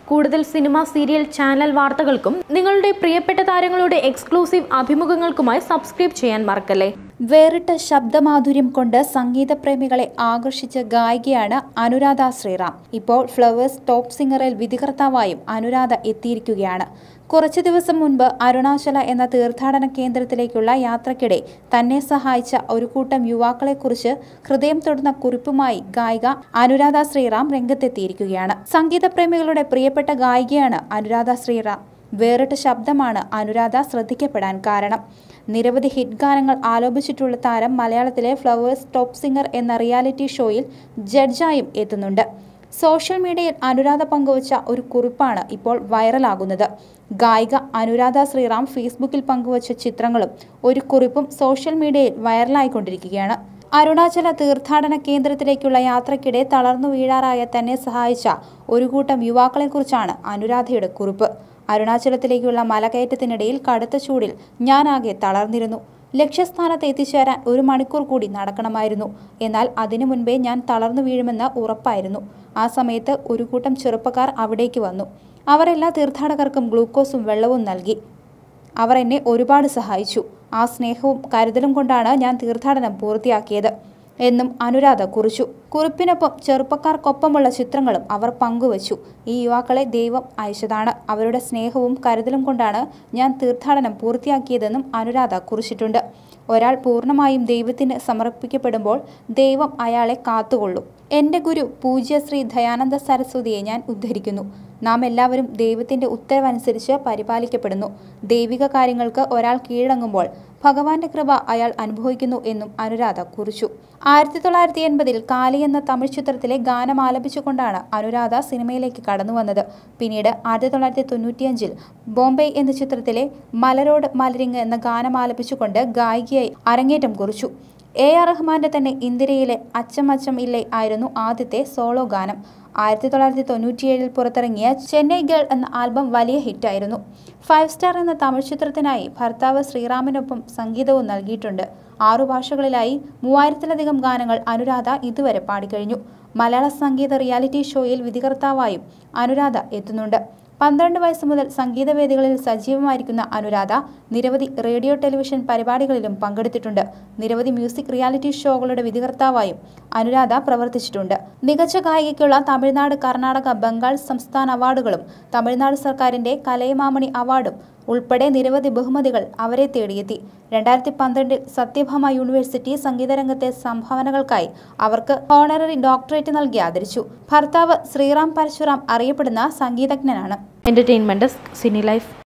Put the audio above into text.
കൂടുതൽ cinema serial channel വാർത്തകൾക്കും നിങ്ങളുടെ പ്രിയപ്പെട്ട താരങ്ങളുടെ എക്സ്ക്ലൂസീവ് അഭിമുഖങ്ങൾക്കുമായി സബ്സ്ക്രൈബ് ചെയ്യാൻ മറക്കല്ലേ വേറിട്ട ശബ്ദമാധുര്യം കൊണ്ട് സംഗീതപ്രേമികളെ ആകർഷിച്ച ഗായികയാണ് അനുരാധ ശ്രീറാം ഇപ്പോൾ ഫ്ലവേഴ്സ് ടോപ്പ് സിംഗറിൽ വിധികർത്താവായും അനുരാധ എത്തിയിരിക്കുകയാണ് കുറച്ചു ദിവസം മുൻപ് അരുണാചല എന്ന തീർത്ഥാടന കേന്ദ്രത്തിലേക്കുള്ള യാത്രക്കിടെ തന്നെ സഹായിച്ച ഒരു കൂട്ടം യുവാക്കളെക്കുറിച്ച് ഹൃദയം തൊടുന്ന കുറിപ്പുമായി ഗായിക അനുരാധ ശ്രീറാം രംഗത്തെത്തിയിരിക്കുകയാണ് സംഗീതപ്രേമികളുടെ പ്രിയപ്പെട്ട ഗായികയാണ് അനുരാധ ശ്രീറാം വേറിട്ട ശബ്ദമാണ് അനുരാധ ശ്രദ്ധിക്കപ്പെടാൻ കാരണം നിരവധി ഹിറ്റ് ഗാനങ്ങൾ ആലോപിച്ചിട്ടുള്ള താരം മലയാളത്തിലെ ഫ്ലവേഴ്സ് ടോപ്പ് സിംഗർ എന്ന റിയാലിറ്റി ഷോയിൽ ജഡ്ജായും എത്തുന്നുണ്ട് സോഷ്യൽ മീഡിയയിൽ അനുരാധ പങ്കുവച്ച ഒരു കുറിപ്പാണ് ഇപ്പോൾ വൈറലാകുന്നത് ഗായിക അനുരാധ ശ്രീറാം ഫേസ്ബുക്കിൽ പങ്കുവച്ച ചിത്രങ്ങളും ഒരു കുറിപ്പും സോഷ്യൽ മീഡിയയിൽ വൈറലായിക്കൊണ്ടിരിക്കുകയാണ് അരുണാചല തീർത്ഥാടന കേന്ദ്രത്തിലേക്കുള്ള യാത്രക്കിടെ തളർന്നു വീഴാറായ തന്നെ സഹായിച്ച ഒരു കൂട്ടം യുവാക്കളെക്കുറിച്ചാണ് അനുരാധയുടെ കുറിപ്പ് അരുണാചലത്തിലേക്കുള്ള മലകയറ്റത്തിനിടയിൽ കടുത്ത ചൂടിൽ ഞാനാകെ തളർന്നിരുന്നു ലക്ഷ്യസ്ഥാനത്ത് എത്തിച്ചേരാൻ ഒരു മണിക്കൂർ കൂടി നടക്കണമായിരുന്നു എന്നാൽ അതിനു മുൻപേ ഞാൻ തളർന്നു വീഴുമെന്ന് ഉറപ്പായിരുന്നു ആ സമയത്ത് ഒരു കൂട്ടം ചെറുപ്പക്കാർ അവിടേക്ക് വന്നു അവർ എല്ലാ തീർത്ഥാടകർക്കും ഗ്ലൂക്കോസും വെള്ളവും നൽകി അവർ എന്നെ ഒരുപാട് സഹായിച്ചു ആ സ്നേഹവും കരുതലും കൊണ്ടാണ് ഞാൻ തീർത്ഥാടനം പൂർത്തിയാക്കിയത് എന്നും അനുരാധ കുറിച്ചു കുറിപ്പിനൊപ്പം ചെറുപ്പക്കാർക്കൊപ്പമുള്ള ചിത്രങ്ങളും അവർ പങ്കുവച്ചു ഈ യുവാക്കളെ ദൈവം അയച്ചതാണ് അവരുടെ സ്നേഹവും കരുതലും കൊണ്ടാണ് ഞാൻ തീർത്ഥാടനം പൂർത്തിയാക്കിയതെന്നും അനുരാധ കുറിച്ചിട്ടുണ്ട് ഒരാൾ പൂർണ്ണമായും ദൈവത്തിന് സമർപ്പിക്കപ്പെടുമ്പോൾ ദൈവം അയാളെ കാത്തുകൊള്ളും എൻ്റെ ഗുരു പൂജ്യ ശ്രീ ദയാനന്ദ സരസ്വതിയെ ഞാൻ ഉദ്ധരിക്കുന്നു നാം എല്ലാവരും ദൈവത്തിന്റെ ഉത്തരവനുസരിച്ച് പരിപാലിക്കപ്പെടുന്നു ദൈവിക കാര്യങ്ങൾക്ക് ഒരാൾ കീഴടങ്ങുമ്പോൾ ഭഗവാന്റെ കൃപ അയാൾ അനുഭവിക്കുന്നു എന്നും അനുരാധ കുറിച്ചു ആയിരത്തി തൊള്ളായിരത്തി എൺപതിൽ കാലി എന്ന തമിഴ് ചിത്രത്തിലെ ഗാനം ആലപിച്ചുകൊണ്ടാണ് അനുരാധ സിനിമയിലേക്ക് കടന്നു വന്നത് പിന്നീട് ആയിരത്തി തൊള്ളായിരത്തി തൊണ്ണൂറ്റിയഞ്ചിൽ ബോംബെ എന്ന ചിത്രത്തിലെ മലരോട് മലരിങ് എന്ന ഗാനം ആലപിച്ചുകൊണ്ട് ഗായികയായി അരങ്ങേറ്റം കുറിച്ചു എ ആർ റഹ്മാന്റെ തന്നെ ഇന്ദിരയിലെ അച്ചം അച്ചം ഇല്ലേ ആയിരുന്നു ആദ്യത്തെ സോളോ ഗാനം ആയിരത്തി തൊള്ളായിരത്തി തൊണ്ണൂറ്റിയേഴിൽ പുറത്തിറങ്ങിയ ചെന്നൈ ഗേൾ എന്ന ആൽബം വലിയ ഹിറ്റായിരുന്നു ഫൈവ് സ്റ്റാർ എന്ന തമിഴ് ചിത്രത്തിനായി ഭർത്താവ് ശ്രീറാമിനൊപ്പം സംഗീതവും നൽകിയിട്ടുണ്ട് ആറു ഭാഷകളിലായി മൂവായിരത്തിലധികം ഗാനങ്ങൾ അനുരാധ ഇതുവരെ പാടിക്കഴിഞ്ഞു മലയാള സംഗീത റിയാലിറ്റി ഷോയിൽ വിധികർത്താവായും അനുരാധ എത്തുന്നുണ്ട് പന്ത്രണ്ട് വയസ്സ് മുതൽ സംഗീതവേദികളിൽ സജീവമായിരിക്കുന്ന അനുരാധ നിരവധി റേഡിയോ ടെലിവിഷൻ പരിപാടികളിലും പങ്കെടുത്തിട്ടുണ്ട് നിരവധി മ്യൂസിക് റിയാലിറ്റി ഷോകളുടെ വിധികർത്താവായും അനുരാധ പ്രവർത്തിച്ചിട്ടുണ്ട് മികച്ച ഗായികയ്ക്കുള്ള തമിഴ്നാട് കർണാടക ബംഗാൾ സംസ്ഥാന അവാർഡുകളും തമിഴ്നാട് സർക്കാരിന്റെ കലൈമാമണി അവാർഡും ഉൾപ്പെടെ നിരവധി ബഹുമതികൾ അവരെ തേടിയെത്തി രണ്ടായിരത്തി പന്ത്രണ്ടിൽ സത്യഭാമ യൂണിവേഴ്സിറ്റി സംഗീതരംഗത്തെ സംഭാവനകൾക്കായി അവർക്ക് ഹോണററി ഡോക്ടറേറ്റ് നൽകി ആദരിച്ചു ഭർത്താവ് ശ്രീറാം പരശുറാം അറിയപ്പെടുന്ന സംഗീതജ്ഞനാണ് എന്റർടൈൻമെന്റ് സിനി ലൈഫ്